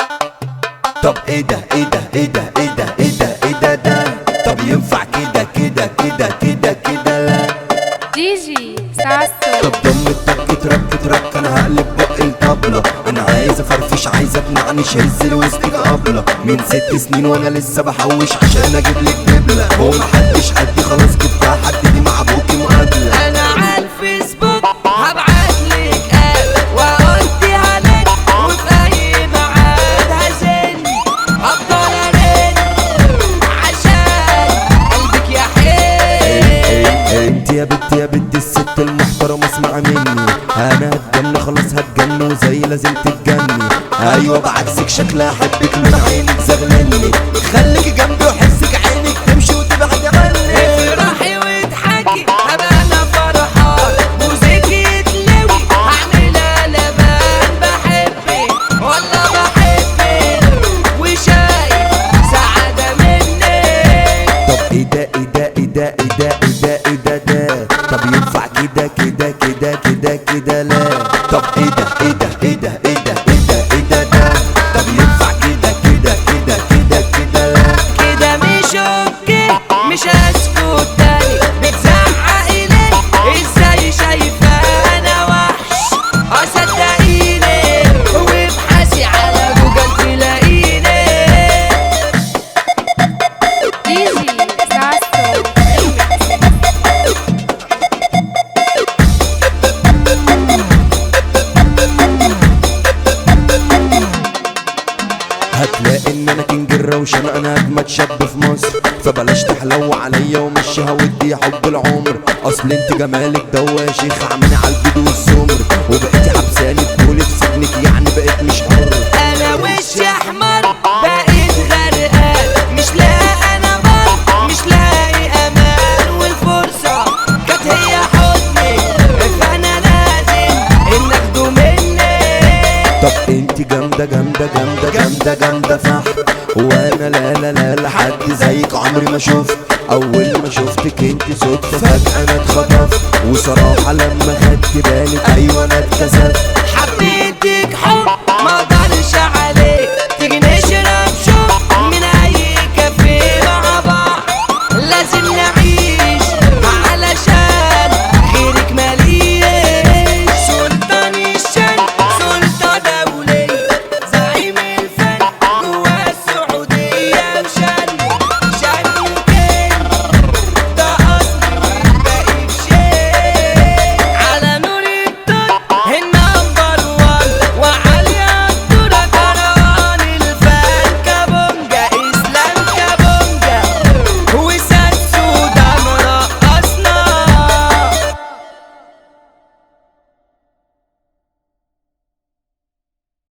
طب ايه ده ايه ده ايه ده ايه ده ايه ده ايه ده ده طب ينفع كده كده كده كده كده لا دي جي ساسو طب ضم التك ترك ترك انا هقلب بق الطبلة انا عايز افرفش عايز اقنعنش هز الوسط قبلة من ست سنين وانا لسه بحوش عشان اجيب لك دبلة هو محدش قدي خلاص جبتها حد دي مع ابوكي مقابلة انا على الفيسبوك هبعتلك اد واودي عليك وفي اي ميعاد هزن هفضل ارن عشان قلبك يا حلو انت يا بنت يا بنت الست المحترمة اسمع مني انا هتجن خلاص هتجن وزي لازم تتجني ايوه بعكسك شكلها احبك من عينك زغلني خليكي جنبي واحسك عينك تمشي وتبعد عني افرحي واضحكي ابقى انا فرحان موزيكي يتلوي هعملها لبان بحبك والله بحبك وشايف سعادة منك طب ايه ده ايه ده ايه ده ايه ده ايه ده ايه ده ده طب ينفع كده كده كده كده كده لا طب ايه ده ايه ده ايه ده ايه ده ايه ده ايه ده ده طب ينفع كده كده كده كده كده لا كده مش اوكي مش هسكت تاني بتزعقي ليه ازاي شايفة انا وحش اه صدقيني وابحثي على جوجل تلاقيني دي جي ساسو هتلاقي ان انا كينج الروشن انا اجمد شاب في مصر فبلاش تحلو عليا ومشيها ودي حب العمر اصل انت جمالك دوا يا شيخ عاملني على البيض والسمر وبقيتي حبساني بطولة سجنك يعني بقيت مش حر انا وشي احمر بقيت غرقان مش لاقي انا بر مش لاقي امان والفرصه كانت هي حضني فانا لازم ان اخده مني طب انت جامدة جامدة جامدة جامدة جامدة فح وانا لا لا لا لا حد زيك عمري ما شفت اول ما شفتك انت صدفة فجأة انا اتخطفت وصراحة لما خدت بالك ايوه انا اتكسفت حبيتك حب